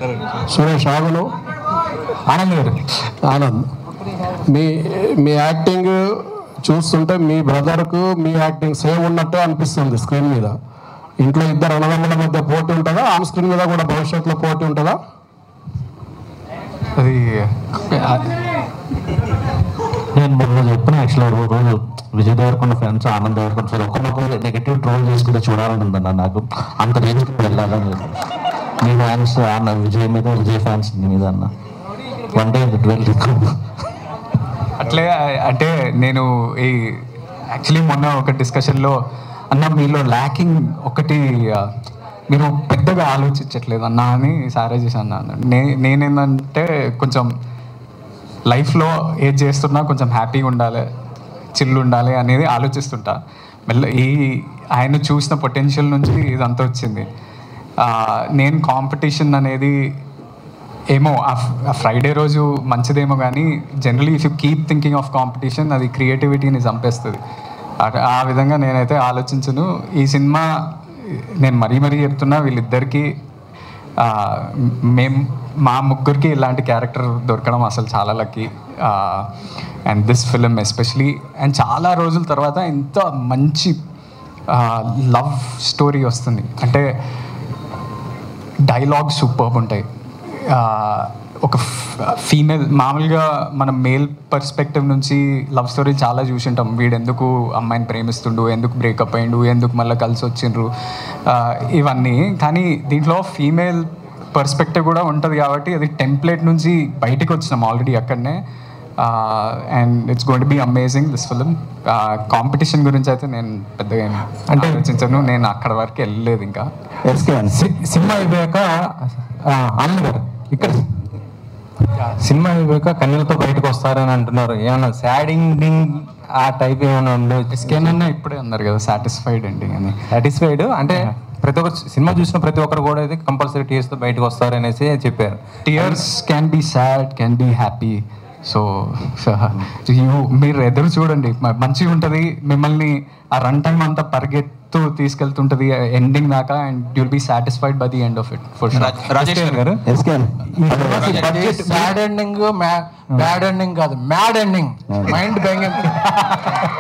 సురేష్ ఆగును ఆనంద్ గారు ఆనంద్ మీ మీ యాక్టింగ్ చూస్తుంటే మీ బ్రదర్కు మీ acting same ఉన్నట్టే అనిపిస్తుంది స్క్రీన్ మీద ఇంట్లో ఇద్దరు అన్నదమ్ముల మధ్య పోటీ ఉంటుందా ఆన్ స్క్రీన్ మీద కూడా భవిష్యత్తులో పోటీ ఉంటుందా అది నేను మొన్న చెప్పిన యాక్చువల్గా ఒక రోజు విజయ్ దేవరకొండ ఫ్రెండ్స్ ఆనంద్ దేవరకొండ ఫ్రెండ్స్ ఒకరినొకరు నెగిటివ్ ట్రోల్ చేసుకుంటే చూడాలని ఉందన్న నాకు అంత రేంజ్కి వెళ్ళాలని లేదు. మీ ఫ్యాన్స్ అన్న విజయ్ మీద విజయ్ ఫ్యాన్స్ నీ మీద అన్న వన్ డే ట్వెల్వ్ అట్లే అంటే నేను ఈ యాక్చువల్లీ మొన్న ఒక డిస్కషన్లో అన్న మీలో ల్యాకింగ్ ఒకటి ఆ, మీరు పెద్దగా ఆలోచించట్లేదు అన్న అని సారే చేశాను అన్న నే నేనేందంటే కొంచెం లైఫ్లో ఏది చేస్తున్నా కొంచెం హ్యాపీగా ఉండాలి చిల్లు ఉండాలి అనేది ఆలోచిస్తుంటా మెల్ల ఈ ఆయన చూసిన పొటెన్షియల్ నుంచి ఇదంతా వచ్చింది ఆ, నేను కాంపిటీషన్ అనేది ఏమో ఆ ఫ్రైడే రోజు మంచిదేమో కానీ generally if you keep thinking of competition అది క్రియేటివిటీని చంపేస్తుంది ఆ- ఆ విధంగా నేనైతే ఆలోచించను ఈ సినిమా నేను మరీ మరీ చెప్తున్నా వీళ్ళిద్దరికీ మేము మా ముగ్గురికి ఇలాంటి క్యారెక్టర్ దొరకడం అసలు చాలా lucky and this film especially and చాలా రోజుల తర్వాత ఇంత మంచి లవ్ స్టోరీ వస్తుంది అంటే డైలాగ్స్ సూపర్బ్ ఉంటాయి ఆ, ఒక ఫీమేల్ మామూలుగా మనం మేల్ పర్స్పెక్టివ్ నుంచి లవ్ స్టోరీ చాలా చూసింటాం వీడు ఎందుకు అమ్మాయిని ప్రేమిస్తుండు ఎందుకు బ్రేకప్ అయ్యిండు ఎందుకు మళ్ళీ కలిసి వచ్చిండ్రు ఆ, ఇవన్నీ కానీ దీంట్లో ఫీమేల్ పర్స్పెక్టివ్ కూడా ఉంటుంది కాబట్టి అది టెంప్లెట్ నుంచి బయటికి వచ్చినాం ఆల్రెడీ అక్కడనే and it's going be amazing this film competition గురించి అయితే నేను పెద్దగా ఏం అంటే ఆలోచించను నేను అక్కడ వరకు వెళ్ళలేదు ఇంకా సి- సినిమా అయిపోయాక ఆ, ఆనంద్ గారు ఇక్కడ సినిమా అయిపోయాక కన్నీళ్ళతో బయటకు వస్తారని అంటున్నారు ఏమన్నా సాడింగ్ ఆ టైప్ ఏమైనా ఉందో ఎస్కేన్ అన్న ఇప్పుడే అన్నారు కదా సాటిస్ఫైడ్ అండి అని సాటిస్ఫైడ్ అంటే ప్రతి ఒక్క సినిమా చూసిన ప్రతి ఒక్కరు కూడా అయితే కంపల్సరీ టీఎస్తో బయటకు వస్తారు అనేసి చెప్పారు tears can be sad can be happy so you మీరు ఎదురు చూడండి మ- మంచిగా ఉంటుంది మిమ్మల్ని ఆ రన్ టైం అంతా పరిగెత్తు తీసుకెళ్తుంటుంది ఎండింగ్ దాకా and you'll be satisfied by the end of it for Rajesh garu bad ending bad ending కాదు మ్యాడ్ ఎండింగ్ మైండ్ బ్యాంగింగ్